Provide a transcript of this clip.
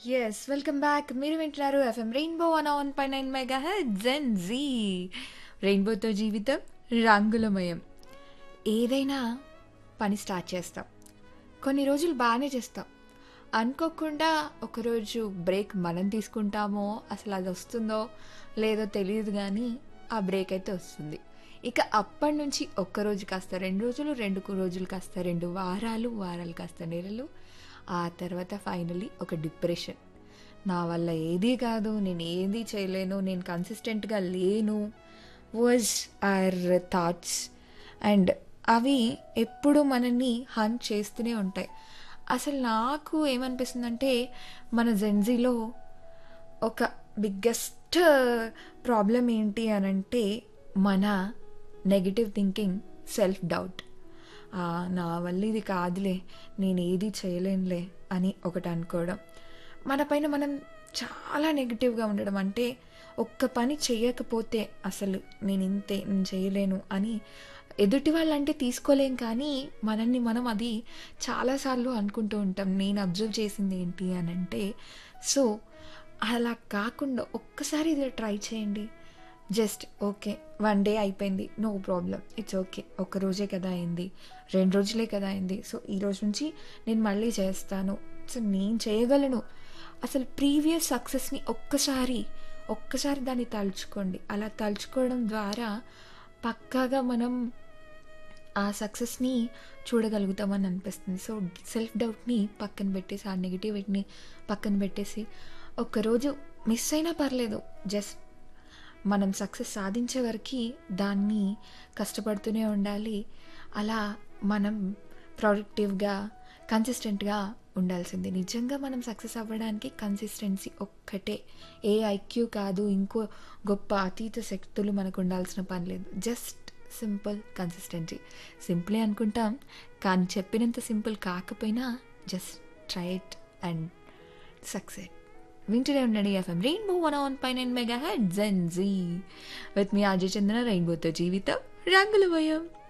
Yes. Welcome back. మీరు వింటున్నారు FM rainbow 101.9 megahertz gen Z. రెయిన్బోతో జీవితం రంగులమయం. ఏదైనా పని స్టార్ట్ చేస్తాం. కొన్ని రోజులు బానే చేస్తాం. అనుకోకుండా ఒకరోజు బ్రేక్ మనం తీసుకుంటామో, అసలు అది వస్తుందో లేదో తెలీదు గానీ, ఆ బ్రేక్ అయితే వస్తుంది. ఇక అప్పటినుంచి ఒక్కరోజు కాస్త 2 రోజులు, 2 రోజులు కాస్త 2 వారాలు, వారాలు కాస్త నెలలు, ఆ తర్వాత ఫైనల్లీ ఒక డిప్రెషన్. నా వల్ల ఏదీ కాదు, నేను ఏదీ చేయలేను, నేను కన్సిస్టెంట్‌గా లేను వాజ్ అవర్ థాట్స్. అండ్ అవి ఎప్పుడూ మనల్ని హంట్ చేస్తూనే ఉంటాయి. అసలు నాకు ఏమనిపిస్తుందంటే, మన జెన్‌జీలో ఒక బిగ్గెస్ట్ ప్రాబ్లమ్ ఏంటి అనంటే, మన నెగెటివ్ థింకింగ్, సెల్ఫ్ డౌట్. ఆ! నా వల్ల ఇది కాదులే, నేనేది చేయలేనులే అని ఒకటి అనుకోవడం. మన పైన మనం చాలా నెగెటివ్‌గా ఉండడం. అంటే ఒక్క పని చెయ్యకపోతే అసలు నేనింతే, నేను చేయలేను అని ఎదుటి వాళ్ళంటే తీసుకోలేం కానీ, మనల్ని మనం అది చాలా సార్లు అనుకుంటూ ఉంటాం. నేను అబ్జర్వ్ చేసింది ఏంటి అనంటే, సో అలా కాకుండా ఒక్కసారి ఇది ట్రై చేయండి. Just okay. 1 డే అయిపోయింది. No problem. It's okay. ఒక్క రోజే కదా అయింది. 2 రోజులే కదా అయింది. సో ఈరోజు నుంచి నేను మళ్ళీ చేస్తాను. సో నేను చేయగలను. అసలు ప్రీవియస్ సక్సెస్‌ని ఒక్కసారి, ఒక్కసారి దాన్ని తలుచుకోండి. అలా తలుచుకోవడం ద్వారా పక్కాగా మనం ఆ సక్సెస్‌ని చూడగలుగుతామని అనిపిస్తుంది. సో సెల్ఫ్ డౌట్‌ని పక్కన పెట్టేసి, ఆ నెగటివిటీని పక్కన పెట్టేసి, ఒక్కరోజు మిస్ అయినా పర్లేదు. జస్ట్ మనం సక్సెస్ సాధించే వరకి దాన్ని కష్టపడుతూనే ఉండాలి. అలా మనం ప్రొడక్టివ్‌గా, కన్సిస్టెంట్‌గా ఉండాల్సిందే. నిజంగా మనం సక్సెస్ అవ్వడానికి కన్సిస్టెన్సీ ఒక్కటే. ఏ ఐక్యూ కాదు, ఇంకో గొప్ప అతీత శక్తులు మనకు ఉండాల్సిన పని లేదు. Just simple consistency. సింపులే అనుకుంటాం. కానీ చెప్పినంత సింపుల్ కాకపోయినా just try it and succeed. వింటూనే ఉండండి FM rainbow 101.9 megahertz gen Z. With me RJ Chandana రెయిన్బోతో జీవితం రంగులమయం.